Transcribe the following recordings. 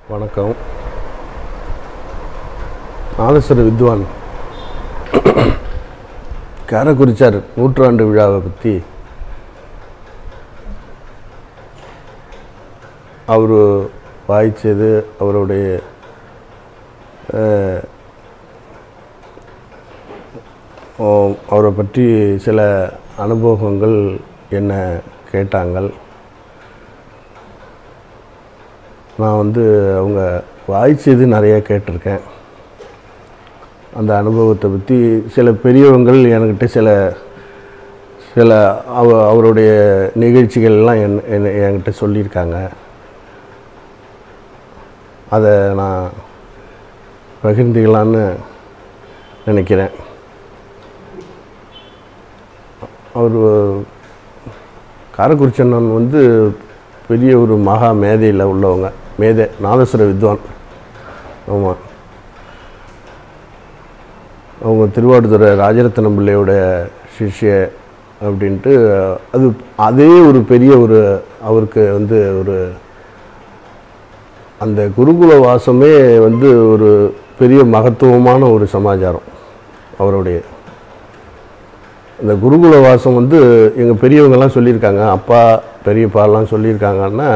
வணக்கம் நாதஸ்வர வித்வான் காரக்குறிச்சார் நூற்றாண்டு விழாவை பற்றி அவர் வாய்ச்சது அவருடைய அஹ், ஓ- அவரை பற்றி சில அனுபவங்கள் என்ன கேட்டாங்கள் நான் வந்து அவங்க வாய்ச்சது நிறைய கேட்டிருக்கேன் அந்த அனுபவத்தை பற்றி சில பெரியவங்கள் என்கிட்ட சில சில அவ அவருடைய நிகழ்ச்சிகள்லாம் என் என்ன- என்கிட்ட சொல்லியிருக்காங்க அதை நான் பகிர்ந்துக்கலான்னு நினைக்கிறேன் அவர் காரக்குறிச்சி அண்ணன் வந்து பெரிய ஒரு மகா மேதையில் உள்ளவங்க மேதை நாதஸ்வர வித்வான் ஆமாம் அவங்க திருவாடுதுறை ராஜரத்னம் பிள்ளையோட சிஷ்ய அப்படின்ட்டு அது அதே ஒரு பெரிய ஒரு அவருக்கு வந்து ஒரு அந்த குருகுல வாசமே வந்து ஒரு பெரிய மகத்துவமான ஒரு சமாச்சாரம் அவருடைய அந்த குருகுல வாசம் வந்து எங்கள் பெரியவங்கெல்லாம் சொல்லியிருக்காங்க அப்பா பெரியப்பாலாம் சொல்லியிருக்காங்கன்னா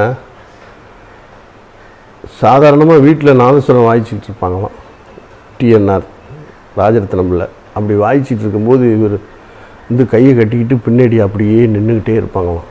சாதாரணமாக வீட்டில் நாதஸ்வரம் வாய்ச்சிட்டு இருப்பாங்களாம் டிஎன்ஆர் ராஜரத்னம் பிள்ளை அப்படி வாய்ச்சிட்டு இருக்கும்போது இவர் வந்து கையை கட்டிக்கிட்டு பின்னாடி அப்படியே நின்றுக்கிட்டே இருப்பாங்களாம்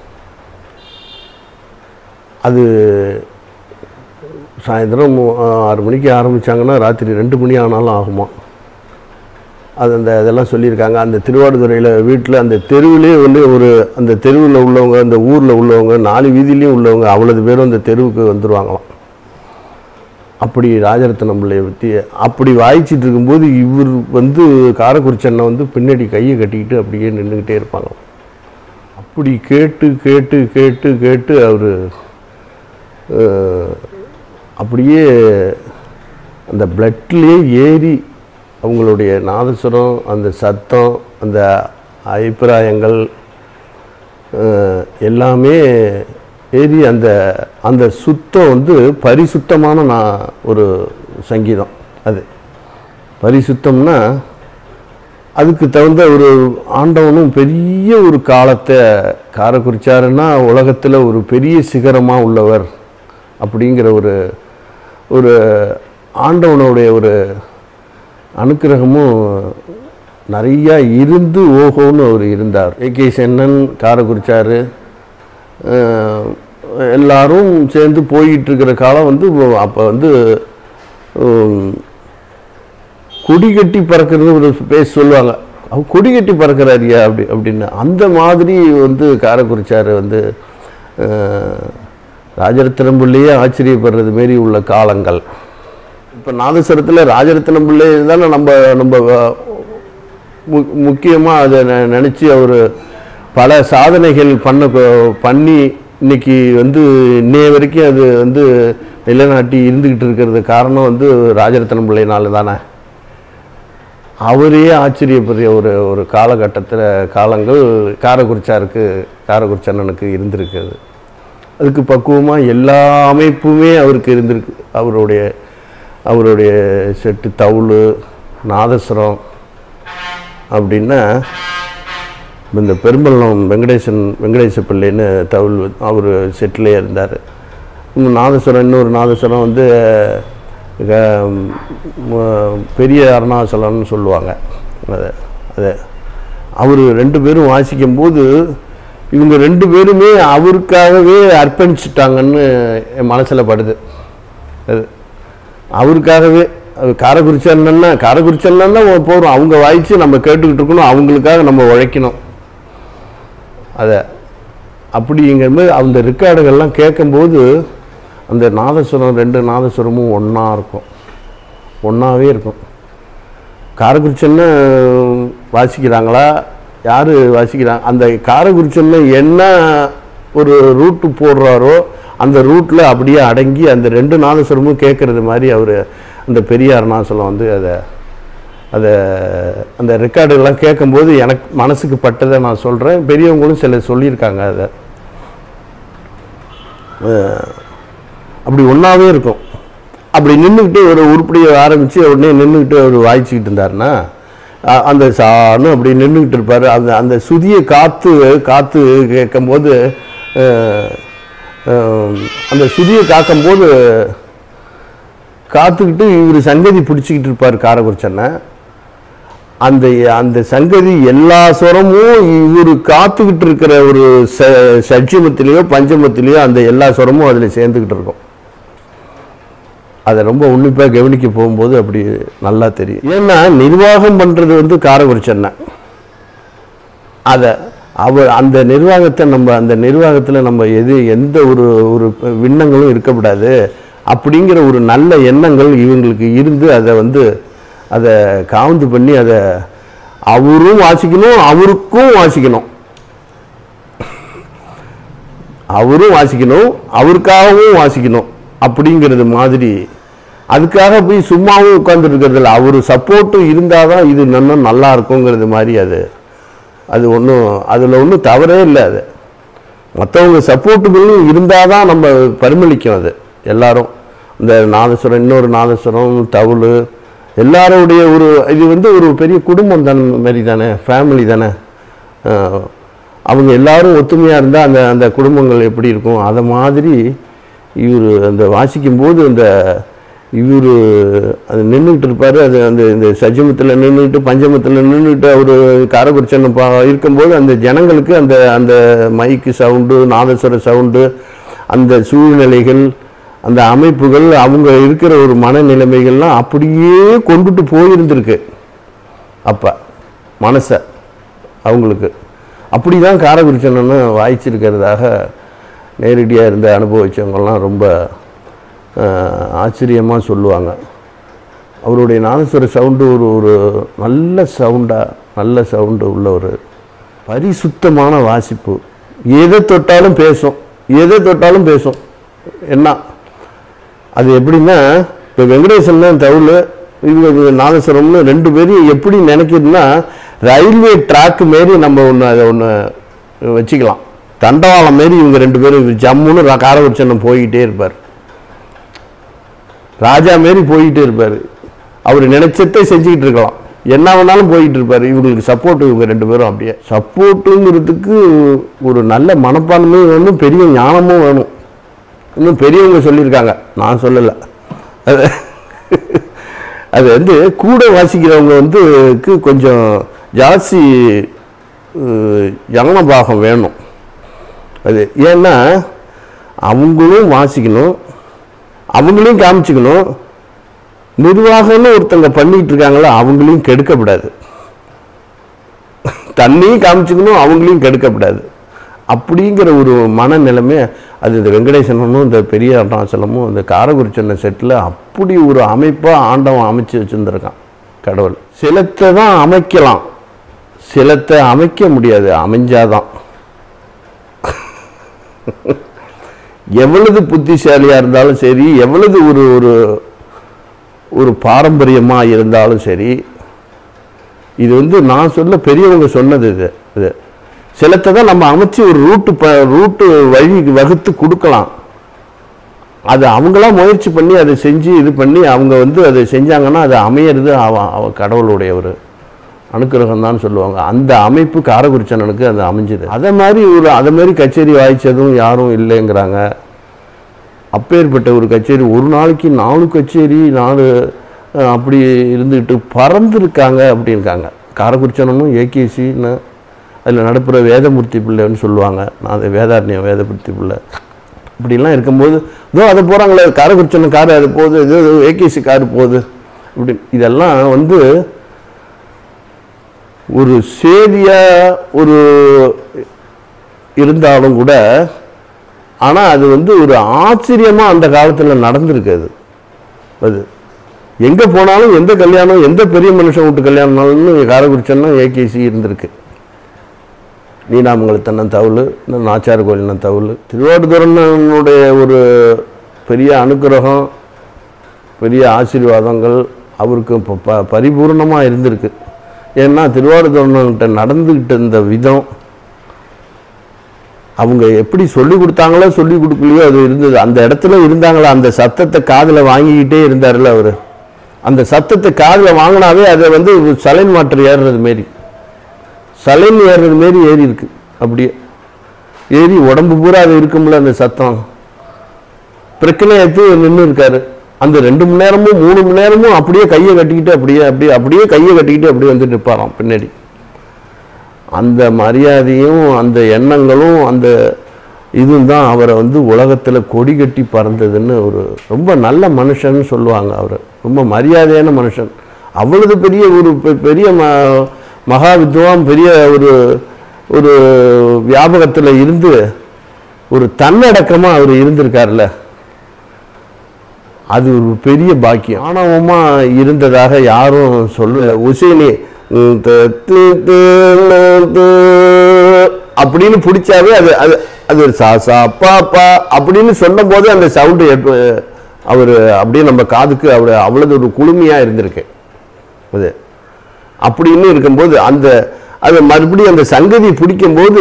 அது சாயந்தரம் மூ- ஆறு மணிக்கு ஆரம்பித்தாங்கன்னா ராத்திரி ரெண்டு மணி ஆனாலும் ஆகுமா அது அந்த இதெல்லாம் சொல்லியிருக்காங்க அந்த திருவாடுதுறையில் வீட்டில் அந்த தெருவிலே வந்து ஒரு அந்த தெருவில் உள்ளவங்க அந்த ஊரில் உள்ளவங்க நாலு வீதியிலையும் உள்ளவங்க அவ்வளவு பேரும் அந்த தெருவுக்கு வந்துடுவாங்களாம் அப்படி ராஜரத்னம் பிள்ளையை பற்றி அப்படி வாய்ச்சிட்டு இருக்கும்போது இவர் வந்து காரக்குறிச்சி அண்ணன் வந்து பின்னாடி கையை கட்டிக்கிட்டு அப்படியே நின்றுக்கிட்டே இருப்பாங்க அப்படி கேட்டு கேட்டு கேட்டு கேட்டு அவர் அப்படியே அந்த பிளட்லேயே ஏறி அவங்களுடைய நாதஸ்வரம் அந்த சத்தம் அந்த அபிப்பிராயங்கள் அஹ், எல்லாமே ஏறி அந்த அந்த சுத்தம் வந்து பரிசுத்தமான நான் ஒரு சங்கீதம் அது பரிசுத்தம்னா அதுக்கு தகுந்த ஒரு ஆண்டவனும் பெரிய ஒரு காலத்தை காரக்குறிச்சாருன்னா உலகத்தில் ஒரு பெரிய சிகரமாக உள்ளவர் அப்படிங்கிற ஒரு ஒரு ஆண்டவனுடைய ஒரு அனுக்கிரகமும் நிறையா இருந்து ஓஹோன்னு அவர் இருந்தார் ஏகே சென்னன் காரக்குறிச்சாரு அஹ், எல்லாரும் சேர்ந்து போயிட்டு இருக்கிற காலம் வந்து அப்போ வந்து உம், கொடி கட்டி பறக்கிறது ஒரு பேச சொல்லுவாங்க அவ கொடி கட்டி பறக்கிறாரியா அப்படி அப்படின்னு அந்த மாதிரி வந்து காரக்குறிச்சார் வந்து அஹ், ராஜரத்னம் பிள்ளையே ஆச்சரியப்படுறது மாரி உள்ள காலங்கள் இப்போ நாதஸ்வரத்தில் ராஜரத்னம் பிள்ளை தானே நம்ம நம்ம மு முக்கியமாக அதை நெ- நினச்சி அவர் பல சாதனைகள் பண்ண கொ- பண்ணி இன்னைக்கு வந்து இன்னைய வரைக்கும் அது வந்து நிலைநாட்டி இருந்துக்கிட்டு இருக்கிறது காரணம் வந்து ராஜரத்னம் பிள்ளைனால தானே அவரே ஆச்சரியப்படுற ஒரு ஒரு காலகட்டத்தில் காலங்கள் காரக்குறிச்சாருக்கு காரக்குறிச்சி அண்ணனுக்கு இருந்திருக்குது அதுக்கு பக்குவமாக எல்லா அமைப்புமே அவருக்கு இருந்திருக்கு அவருடைய அவருடைய செட்டு தவுள் நாதஸ்வரம் அப்படின்னா இந்த பெரும்பள்ளம் வெங்கடேசன் வெங்கடேச பிள்ளைன்னு தவுள் அவர் செட்டிலே இருந்தார் நாதஸ்வரம் இன்னொரு நாதஸ்வரம் வந்து க- ம- பெரிய அருணாசலம்னு சொல்லுவாங்க அதை அதை அவர் ரெண்டு பேரும் வாசிக்கும்போது இவங்க ரெண்டு பேருமே அவருக்காகவே அர்ப்பணிச்சிட்டாங்கன்னு என் மனசில் படுது அது அவருக்காகவே அது காரக்குறிச்சி அண்ணன்னா காரக்குறிச்சி அண்ணன்னா போகிறோம் அவங்க வாய்ச்சி நம்ம கேட்டுக்கிட்டு இருக்கணும் அவங்களுக்காக நம்ம உழைக்கணும் அதை அப்படிங்கிறபோது அந்த ரெக்கார்டுகள்லாம் கேட்கும்போது அந்த நாதஸ்வரம் ரெண்டு நாதஸ்வரமும் ஒன்றா இருக்கும் ஒன்றாவே இருக்கும் காரக்குறிச்சன்னு வாசிக்கிறாங்களா யார் வாசிக்கிறாங்க அந்த காரக்குறிச்சன்னு என்ன ஒரு ரூட்டு போடுறாரோ அந்த ரூட்டில் அப்படியே அடங்கி அந்த ரெண்டு நாதஸ்வரமும் கேட்குறது மாதிரி அவர் அந்த பெரிய அருணாசலம் வந்து அதை அதை அந்த ரெக்கார்டுகள்லாம் கேட்கும்போது எனக்கு மனசுக்கு பட்டதை நான் சொல்கிறேன் பெரியவங்களும் சில சொல்லியிருக்காங்க அதை அப்படி ஒன்றாவே இருக்கும் அப்படி நின்றுக்கிட்டு ஒரு உருப்படியை ஆரம்பித்து உடனே நின்றுக்கிட்டு அவர் வாய்ச்சிக்கிட்டு இருந்தாருன்னா அ- அந்த சான்னு அப்படி நின்றுக்கிட்டு இருப்பார் அந்த அந்த சுதியை காற்று காற்று கேட்கும்போது அஹ், அஹ், அந்த சுதியை காக்கும்போது காத்துக்கிட்டு இவர் சங்கதி பிடிச்சிக்கிட்டு இருப்பார் காரக்குறிச்சனை அந்த அந்த சங்கதி எல்லா சுரமும் இவர் காத்துக்கிட்டு இருக்கிற ஒரு ச சட்சிமத்திலேயோ பஞ்சமத்திலேயோ அந்த எல்லா சுரமும் அதில் சேர்ந்துக்கிட்டு இருக்கும் அதை ரொம்ப உன்னிப்பாக கவனிக்க போகும்போது அப்படி நல்லா தெரியும் ஏன்னா நிர்வாகம் பண்ணுறது வந்து காரக்குறிச்சென்னை அதை அவர் அந்த நிர்வாகத்தை நம்ம அந்த நிர்வாகத்தில் நம்ம எது எந்த ஒரு ஒரு விண்ணங்களும் இருக்கக்கூடாது அப்படிங்கிற ஒரு நல்ல எண்ணங்கள் இவங்களுக்கு இருந்து அதை வந்து அதை காவுந்து பண்ணி அதை அவரும் வாசிக்கணும் அவருக்கும் வாசிக்கணும் அவரும் வாசிக்கணும் அவருக்காகவும் வாசிக்கணும் அப்படிங்கிறது மாதிரி அதுக்காக போய் சும்மாவும் உட்கார்ந்துட்டு இருக்கிறதில்ல அவர் சப்போர்ட்டும் இருந்தால் தான் இது இன்னும் நல்லா இருக்குங்கிறது மாதிரி அது அது ஒன்றும் அதில் ஒன்றும் தவறே இல்லை அது மற்றவங்க சப்போர்ட்டுகளும் இருந்தால் தான் நம்ம பரிமளிக்கும் அது எல்லாரும் இந்த நாதஸ்வரம் இன்னொரு நாதஸ்வரம் தவுள் எல்லாருடைய ஒரு இது வந்து ஒரு பெரிய குடும்பம் தான் மாதிரி தானே ஃபேமிலி தானே அஹ், அவங்க எல்லாரும் ஒத்துமையாக இருந்தால் அந்த அந்த குடும்பங்கள் எப்படி இருக்கும் அதை மாதிரி இவர் அந்த வாசிக்கும்போது அந்த இவர் அது நின்றுக்கிட்டு இருப்பார் அது அந்த இந்த சஜமத்தில் நின்றுட்டு பஞ்சமத்தில் நின்றுட்டு அவர் காரக்குறிச்சன் பா இருக்கும்போது அந்த ஜனங்களுக்கு அந்த அந்த மைக்கு சவுண்டு நாதஸ்வர சவுண்டு அந்த சூழ்நிலைகள் அந்த அமைப்புகள் அவங்க இருக்கிற ஒரு மனநிலைமைகள்லாம் அப்படியே கொண்டுட்டு போயிருந்திருக்கு அப்போ மனசை அவங்களுக்கு அப்படி தான் காரக்குறிச்சனன்னு வாய்ச்சிருக்கிறதாக நேரடியாக இருந்த அனுபவிச்சவங்கெல்லாம் ரொம்ப ஆச்சரியமாக சொல்லுவாங்க அவருடைய நாதஸ்வர சவுண்டு ஒரு ஒரு நல்ல சவுண்டாக நல்ல சவுண்டு உள்ள ஒரு பரிசுத்தமான வாசிப்பு எதை தொட்டாலும் பேசும் எதை தொட்டாலும் பேசும் என்ன அது எப்படின்னா இப்போ வெங்கடேசன் தான் தவுள் இவங்க நாதஸ்வரம்னு ரெண்டு பேரும் எப்படி நினைக்கிறதுனா ரயில்வே ட்ராக் மாரி நம்ம ஒன்று அதை ஒன்று வச்சுக்கலாம் தண்டவாளம் மாரி இவங்க ரெண்டு பேரும் ஜம்முன்னு ரா- காரக்குறிச்சனம் போய்கிட்டே இருப்பார் ராஜா மாரி போய்கிட்டே இருப்பார் அவர் நினைச்சதை செஞ்சுக்கிட்டு இருக்கலாம் என்ன வேணாலும் போய்கிட்டு இருப்பார் இவங்களுக்கு சப்போர்ட் இவங்க ரெண்டு பேரும் அப்படியே சப்போர்ட்டுங்கிறதுக்கு ஒரு நல்ல மனப்பான்மையும் வேணும் பெரிய ஞானமும் வேணும் இன்னும் பெரியவங்க சொல்லியிருக்காங்க நான் சொல்லலை அது அது வந்து கூட வாசிக்கிறவங்க வந்து க்கு கொஞ்சம் ஜாஸ்தி அஹ், ஞான பாகம் வேணும் அது ஏன்னா அவங்களும் வாசிக்கணும் அவங்களையும் காமிச்சுக்கணும் நிர்வாகம்னு ஒருத்தங்க பண்ணிட்டு இருக்காங்களோ அவங்களையும் கெடுக்கப்படாது தன்னையும் காமிச்சுக்கணும் அவங்களையும் கெடுக்கப்படாது அப்படிங்கிற ஒரு மனநிலைமை அது இந்த வெங்கடேசனும் இந்த பெரிய அருணாச்சலமும் இந்த காரகுருச்சன்ன செட்டில் அப்படி ஒரு அமைப்பாக ஆண்டவன் அமைச்சு வச்சுருந்துருக்கான் கடவுள் சிலத்தை தான் அமைக்கலாம் சிலத்தை அமைக்க முடியாது அமைஞ்சாதான் எவ்வளவு புத்திசாலியாக இருந்தாலும் சரி எவ்வளவு ஒரு ஒரு ஒரு பாரம்பரியமாக இருந்தாலும் சரி இது வந்து நான் சொல்ல பெரியவங்க சொன்னது இது இது சிலத்தை தான் நம்ம அமைச்சு ஒரு ரூட்டு ப ரூட்டு வழி வகுத்து கொடுக்கலாம் அது அவங்களா முயற்சி பண்ணி அதை செஞ்சு இது பண்ணி அவங்க வந்து அதை செஞ்சாங்கன்னா அது அமையிறது அவன் அவன் கடவுளுடைய ஒரு அனுக்கிரகம் தான் சொல்லுவாங்க அந்த அமைப்பு காரகுறிச்சனனுக்கு அது அமைஞ்சுது அதை மாதிரி ஒரு அதை மாதிரி கச்சேரி வாய்ச்சதும் யாரும் இல்லைங்கிறாங்க அப்பேற்பட்ட ஒரு கச்சேரி ஒரு நாளைக்கு நாலு கச்சேரி நாலு அஹ், அப்படி இருந்துக்கிட்டு பறந்துருக்காங்க அப்படின்னுக்காங்க காரக்குறிச்சனனும் ஏகேசின்னு அதில் நடப்புற வேதமூர்த்தி பிள்ளைன்னு சொல்லுவாங்க நான் அது வேதாரண்யம் வேதமூர்த்தி பிள்ளை இப்படிலாம் இருக்கும்போது இதோ அதை போகிறாங்களே காரக்குறிச்சன கார் அது போகுது இது ஏகேசி கார் போகுது இப்படி இதெல்லாம் வந்து ஒரு சேதியாக ஒரு இருந்தாலும் கூட ஆனால் அது வந்து ஒரு ஆச்சரியமாக அந்த காலத்தில் நடந்திருக்கு அது அது எங்கே போனாலும் எந்த கல்யாணம் எந்த பெரிய மனுஷன் வீட்டு கல்யாணம்னாலும் காரக்குறிச்சன்னா ஏகேசி இருந்திருக்கு நீனாமங்கலத்தண்ணன் தவுள் இன்னும் நாச்சார் கோயில்னன் தவுள் திருவாடுதுறனுடைய ஒரு பெரிய அனுக்கிரகம் பெரிய ஆசீர்வாதங்கள் அவருக்கு இப்போ ப பரிபூர்ணமாக இருந்திருக்கு ஏன்னா திருவாடுதுறன்கிட்ட நடந்துக்கிட்ட இந்த விதம் அவங்க எப்படி சொல்லி கொடுத்தாங்களோ சொல்லி கொடுக்கலையோ அது இருந்தது அந்த இடத்துல இருந்தாங்களா அந்த சத்தத்தை காதில் வாங்கிக்கிட்டே இருந்தார்ல அவர் அந்த சத்தத்தை காதில் வாங்கினாவே அதை வந்து ஒரு சலைன் மாற்று ஏறுறது மாரி சலைன் ஏறுறது மாரி ஏறி இருக்கு அப்படியே ஏறி உடம்பு பூரா அது இருக்கும்ல அந்த சத்தம் பிரச்சனை எடுத்து நின்று இருக்காரு அந்த ரெண்டு மணி நேரமும் மூணு மணி நேரமும் அப்படியே கையை கட்டிக்கிட்டு அப்படியே அப்படியே அப்படியே கையை கட்டிக்கிட்டு அப்படியே வந்து நிற்பாராம் பின்னாடி அந்த மரியாதையும் அந்த எண்ணங்களும் அந்த இதுவும் தான் அவரை வந்து உலகத்தில் கொடி கட்டி பறந்ததுன்னு ஒரு ரொம்ப நல்ல மனுஷன்னு சொல்லுவாங்க அவர் ரொம்ப மரியாதையான மனுஷன் அவ்வளவு பெரிய ஒரு பெ- பெரிய ம மகா வித்வான் பெரிய ஒரு ஒரு வியாபகத்தில் இருந்து ஒரு தன்னடக்கமாக அவர் இருந்திருக்காருல்ல அது ஒரு பெரிய பாக்கியம் ஆணவமா இருந்ததாக யாரும் சொல்ல உசேனி ம், த- து- து- து- அப்படின்னு பிடிச்சாவே அது அது அது ஒரு சா சா பா பா அப்படின்னு சொல்லும் போது அந்த சவுண்டு அவர் அப்படியே நம்ம காதுக்கு அவர் அவ்வளவு ஒரு குளுமையாக இருந்திருக்கு அது அப்படின்னு இருக்கும்போது அந்த அது மறுபடியும் அந்த சங்கதி பிடிக்கும்போது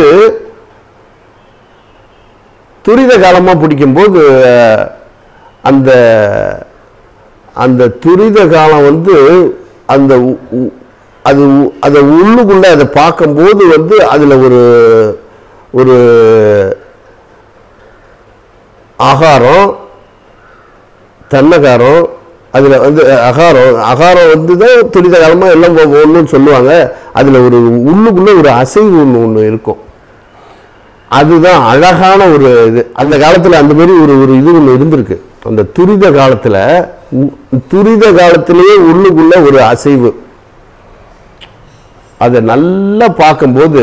துரித காலமாக பிடிக்கும்போது அஹ், அந்த அந்த துரித காலம் வந்து அந்த உ- உ- அது உ- அதை உள்ளுக்குள்ள அதை பார்க்கும்போது வந்து அதில் ஒரு ஒரு ஆகாரம் தன்னகாரம் அதில் வந்து அகாரம் அகாரம் வந்து தான் துரித காலமாக எல்லாம் ஒன்றுன்னு சொல்லுவாங்க அதில் ஒரு உள்ளுக்குள்ளே ஒரு அசைவு ஒன்று ஒன்று இருக்கும் அதுதான் அழகான ஒரு இது அந்த காலத்தில் அந்த மாதிரி ஒரு ஒரு இது ஒன்று இருந்திருக்கு அந்த துரித காலத்தில் துரித காலத்திலேயே உள்ளுக்குள்ள ஒரு அசைவு அதை நல்லா பார்க்கும்போது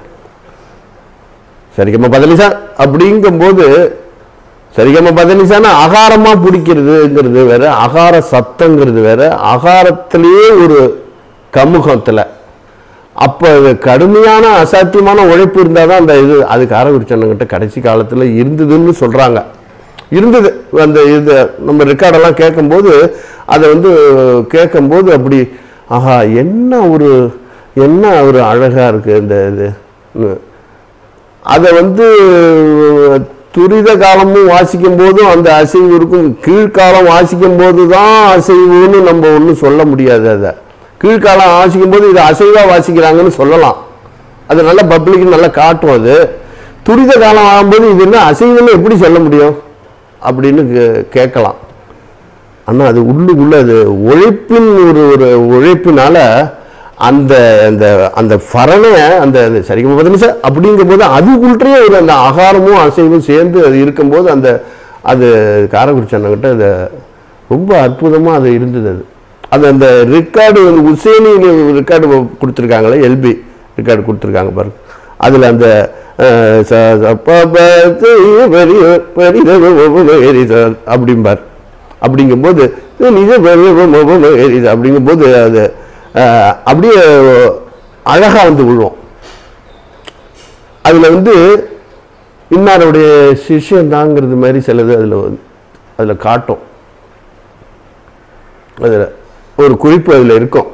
சரிகம்மா பதினிசா அப்படிங்கும்போது சரிகம்மா பதினிசானா அகாரமா பிடிக்கிறதுங்கிறது வேற அகார சத்தங்கிறது வேற அகாரத்திலேயே ஒரு கமுகத்தில் அப்போ கடுமையான அசாத்தியமான உழைப்பு இருந்தால் தான் அந்த இது அதுக்கு ஆரம்பிச்சவங்கிட்ட கடைசி காலத்தில் இருந்ததுன்னு சொல்கிறாங்க இருந்தது அந்த இது நம்ம ரெக்கார்டெல்லாம் கேட்கும்போது அதை வந்து கேட்கும்போது அப்படி ஆஹா என்ன ஒரு என்ன ஒரு அழகாக இருக்குது இந்த இது ம். அதை வந்து துரித காலமும் வாசிக்கும் போதும் அந்த அசைவு இருக்கும் கீழ்காலம் வாசிக்கும் போது தான் அசைவுன்னு நம்ம ஒன்றும் சொல்ல முடியாது அதை கீழ்காலம் வாசிக்கும் போது இது அசைவாக வாசிக்கிறாங்கன்னு சொல்லலாம் அது நல்ல பப்ளிக்கு நல்லா காட்டும் அது துரித காலம் ஆகும்போது இது என்ன அசைவுன்னு எப்படி சொல்ல முடியும் அப்படின்னு கே- கேட்கலாம் ஆனால் அது உள்ளுக்குள்ள அது உழைப்பின் ஒரு ஒரு உழைப்பினால அந்த அந்த அந்த ஃபரணை அந்த அந்த சரிகம பத்து நிமிஷம் அப்படிங்கும்போது அதுக்குள்ளே ஒரு அந்த ஆகாரமும் அசைவும் சேர்ந்து அது இருக்கும்போது அந்த அது காரக்குறிச்சி அண்ணங்கிட்ட அது ரொம்ப அற்புதமாக அது இருந்தது அது அது அந்த ரெக்கார்டு வந்து உசேனி ரெக்கார்டு கொடுத்துருக்காங்களே எல்பி ரெக்கார்டு கொடுத்துருக்காங்க பாருங்க அதில் அந்த அஹ், ச- ச- ப- ப- தி- வெரி வெரி வெரி சார் அப்படிம்பார் அப்படிங்கும்போது இது நிஜ வெரி வெரி அப்படிங்கும்போது அது அஹ், அப்படியே அழகாக வந்து விழுவோம் அதில் வந்து இன்னாருடைய சிஷ்யம் தாங்கிறது மாதிரி சிலது அதில் அதில் காட்டும் அதில் ஒரு குறிப்பு அதில் இருக்கும்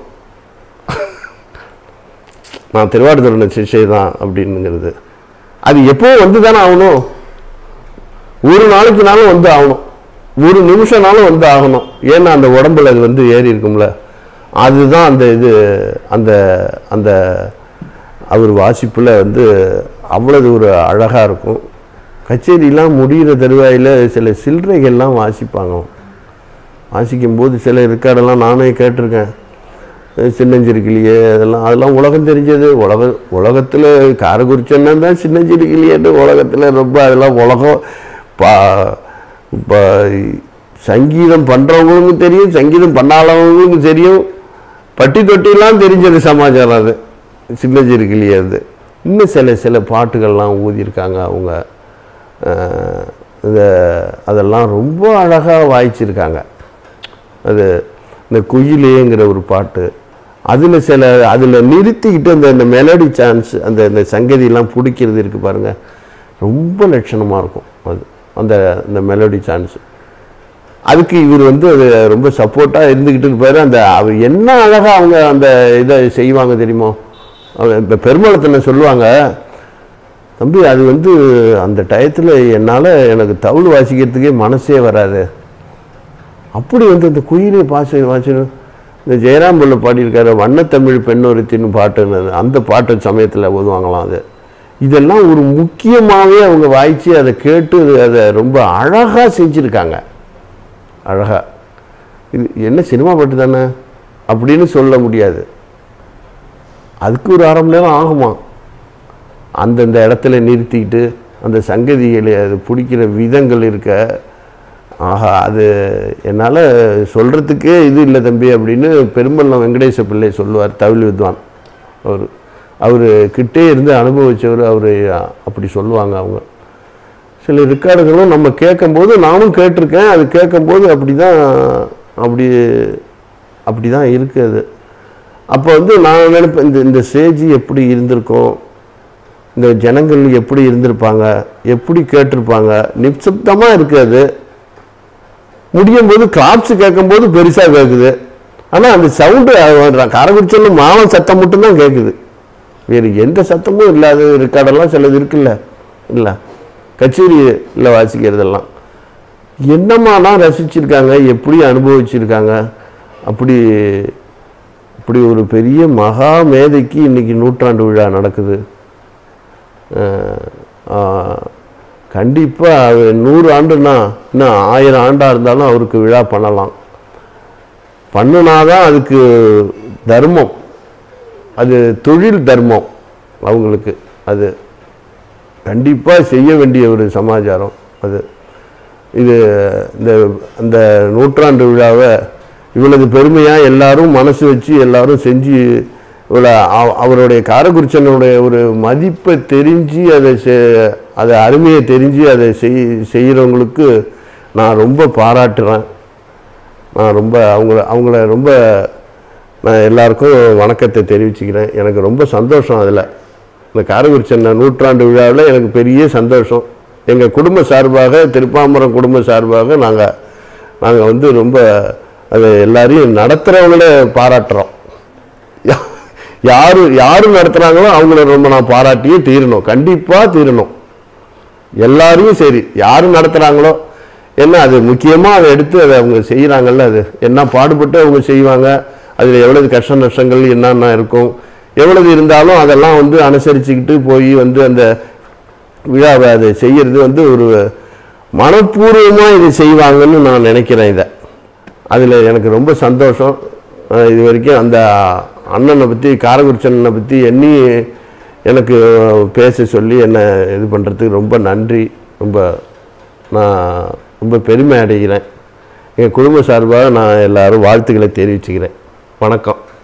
நான் திருவாரூர் சிஷ்யை தான் அப்படின்னுங்கிறது அது எப்பவும் வந்து தானே ஆகணும் ஒரு நாளைக்குனாலும் வந்து ஆகணும் ஒரு நிமிஷம்னாலும் வந்து ஆகணும் ஏன்னா அந்த உடம்புல அது வந்து ஏறி இருக்கும்ல அதுதான் அந்த இது அந்த அந்த அவர் வாசிப்பில் வந்து அவ்வளவு ஒரு அழகாக இருக்கும் கச்சேரிலாம் முடிகிற தருவாயில் சில சில்லறைகள்லாம் வாசிப்பாங்க வாசிக்கும்போது சில ரெக்கார்டெல்லாம் நானே கேட்டிருக்கேன் அஹ் சின்னஞ்சிறுக்கிளியே அதெல்லாம் அதெல்லாம் உலகம் தெரிஞ்சது உலக உலகத்தில் காரக்குறிச்சன்னா தான் சின்னஞ்சிறுக்கிளியேன்னு உலகத்தில் ரொம்ப அதெல்லாம் உலகம் பா இப்போ சங்கீதம் பண்ணுறவங்களுக்கும் தெரியும் சங்கீதம் பண்ணாதவங்களுக்கும் தெரியும் பட்டி தொட்டிலாம் தெரிஞ்சது சமாச்சாரம் அது சின்னஞ்சிறுக்கிளியே அது இன்னும் சில சில பாட்டுகள்லாம் ஊதியிருக்காங்க அவங்க அஹ் இந்த அதெல்லாம் ரொம்ப அழகாக வாய்ச்சிருக்காங்க அது இந்த குயிலேங்கிற ஒரு பாட்டு அதில் சில அதில் நிறுத்திக்கிட்டு அந்த அந்த மெலடி சான்ஸ் அந்த இந்த சங்கதியெல்லாம் பிடிக்கிறது இருக்குது பாருங்கள் ரொம்ப லட்சணமாக இருக்கும் அது அந்த அந்த மெலடி சான்ஸ் அதுக்கு இவர் வந்து அது ரொம்ப சப்போர்ட்டாக இருந்துக்கிட்டு இருப்பாரு அந்த அவர் என்ன அழகாக அவங்க அந்த இதை செய்வாங்க தெரியுமோ இப்போ பெருமளத்தில் சொல்லுவாங்க தம்பி அது வந்து அந்த டயத்தில் என்னால் எனக்கு தவுள் வாசிக்கிறதுக்கே மனசே வராது அப்படி வந்து இந்த குயிலை பாச வாசனம் இந்த ஜெயராம் பிள்ளை பாடியிருக்காரு வண்ணத்தமிழ் பெண்ணொருத்தின்னு பாட்டுன்னு அந்த பாட்டு சமயத்தில் ஓதுவாங்களாம் அது இதெல்லாம் ஒரு முக்கியமாகவே அவங்க வாய்ச்சி அதை கேட்டு அதை ரொம்ப அழகாக செஞ்சுருக்காங்க அழகாக இது என்ன சினிமா பாட்டு தானே அப்படின்னு சொல்ல முடியாது அதுக்கு ஒரு அரை மணி நேரம் ஆகுமா அந்தந்த இடத்துல நிறுத்திக்கிட்டு அந்த சங்கதிகளை அது பிடிக்கிற விதங்கள் இருக்க ஆஹா அது என்னால் சொல்கிறதுக்கே இது இல்லை தம்பி அப்படின்னு பெரும்பள்ளம் வெங்கடேச பிள்ளை சொல்லுவார் தவில் வித்வான் அவர் அவர் கிட்டே இருந்து அனுபவிச்சவர் அவர் அப்படி சொல்லுவாங்க அவங்க சில ரெக்கார்டுகளும் நம்ம கேட்கும்போது நானும் கேட்டிருக்கேன் அது கேட்கும்போது அப்படி தான் அப்படி அப்படி தான் இருக்குது அது அப்போ வந்து நான் நினைப்பேன் இந்த இந்த ஸ்டேஜ் எப்படி இருந்திருக்கும் இந்த ஜனங்கள் எப்படி இருந்திருப்பாங்க எப்படி கேட்டிருப்பாங்க நிப்சப்தமாக இருக்குது அது முடியும் போது கிளாப்ஸ் கேட்கும்போது பெருசாக கேட்குது ஆனால் அந்த சவுண்டு காரக்குடிச்சல் மாவன் சத்தம் மட்டும்தான் கேட்குது வேறு எந்த சத்தமும் இல்லாத ரெக்கார்டெல்லாம் சிலது இருக்குல்ல இல்லை கச்சேரியில் வாசிக்கிறதெல்லாம் என்னமாலாம் ரசிச்சிருக்காங்க எப்படி அனுபவிச்சிருக்காங்க அப்படி இப்படி ஒரு பெரிய மகா மேதைக்கு இன்னைக்கு நூற்றாண்டு விழா நடக்குது கண்டிப்பாக நூறு ஆண்டுனா இன்னும் ஆயிரம் ஆண்டாக இருந்தாலும் அவருக்கு விழா பண்ணலாம் பண்ணுனாதான் அதுக்கு தர்மம் அது தொழில் தர்மம் அவங்களுக்கு அது கண்டிப்பாக செய்ய வேண்டிய ஒரு சமாச்சாரம் அது இது இந்த அந்த நூற்றாண்டு விழாவை இவ்வளவு பெருமையாக எல்லாரும் மனசு வச்சு எல்லாரும் செஞ்சு இவ்வளோ அவ- அவருடைய காரக்குறிச்சனுடைய ஒரு மதிப்பை தெரிஞ்சு அதை செ- அதை அருமையை தெரிஞ்சு அதை செய் செய்கிறவங்களுக்கு நான் ரொம்ப பாராட்டுறேன் நான் ரொம்ப அவங்கள அவங்கள ரொம்ப நான் எல்லாருக்கும் வணக்கத்தை தெரிவிச்சுக்கிறேன் எனக்கு ரொம்ப சந்தோஷம் அதில் இந்த காரக்குறிச்சன்ன நூற்றாண்டு விழாவில் எனக்கு பெரிய சந்தோஷம் எங்கள் குடும்ப சார்பாக திருப்பாம்பரம் குடும்ப சார்பாக நாங்கள் நாங்கள் வந்து ரொம்ப அதை எல்லாரையும் நடத்துகிறவங்கள பாராட்டுறோம் யா- யாரு யாரு நடத்துகிறாங்களோ அவங்கள ரொம்ப நான் பாராட்டியே தீரணும் கண்டிப்பாக தீரணும் எல்லாரையும் சரி யார் நடத்துகிறாங்களோ என்ன அது முக்கியமாக அதை எடுத்து அதை அவங்க செய்கிறாங்கல்ல அது என்ன பாடுபட்டு அவங்க செய்வாங்க அதில் எவ்வளவு கஷ்ட நஷ்டங்கள் என்னென்ன இருக்கும் எவ்வளவு இருந்தாலும் அதெல்லாம் வந்து அனுசரிச்சுக்கிட்டு போய் வந்து அந்த விழாவை அதை செய்யறது வந்து ஒரு மனப்பூர்வமாக இது செய்வாங்கன்னு நான் நினைக்கிறேன் இதை அதில் எனக்கு ரொம்ப சந்தோஷம் அஹ் இது வரைக்கும் அந்த அண்ணனை பற்றி காரகுருச்சனை பற்றி எண்ணி எனக்கு பேச சொல்லி என்னை இது பண்ணுறதுக்கு ரொம்ப நன்றி ரொம்ப நான் ரொம்ப பெருமை அடைகிறேன் என் குடும்ப சார்பாக நான் எல்லாரும் வாழ்த்துக்களை தெரிவிச்சுக்கிறேன் வணக்கம்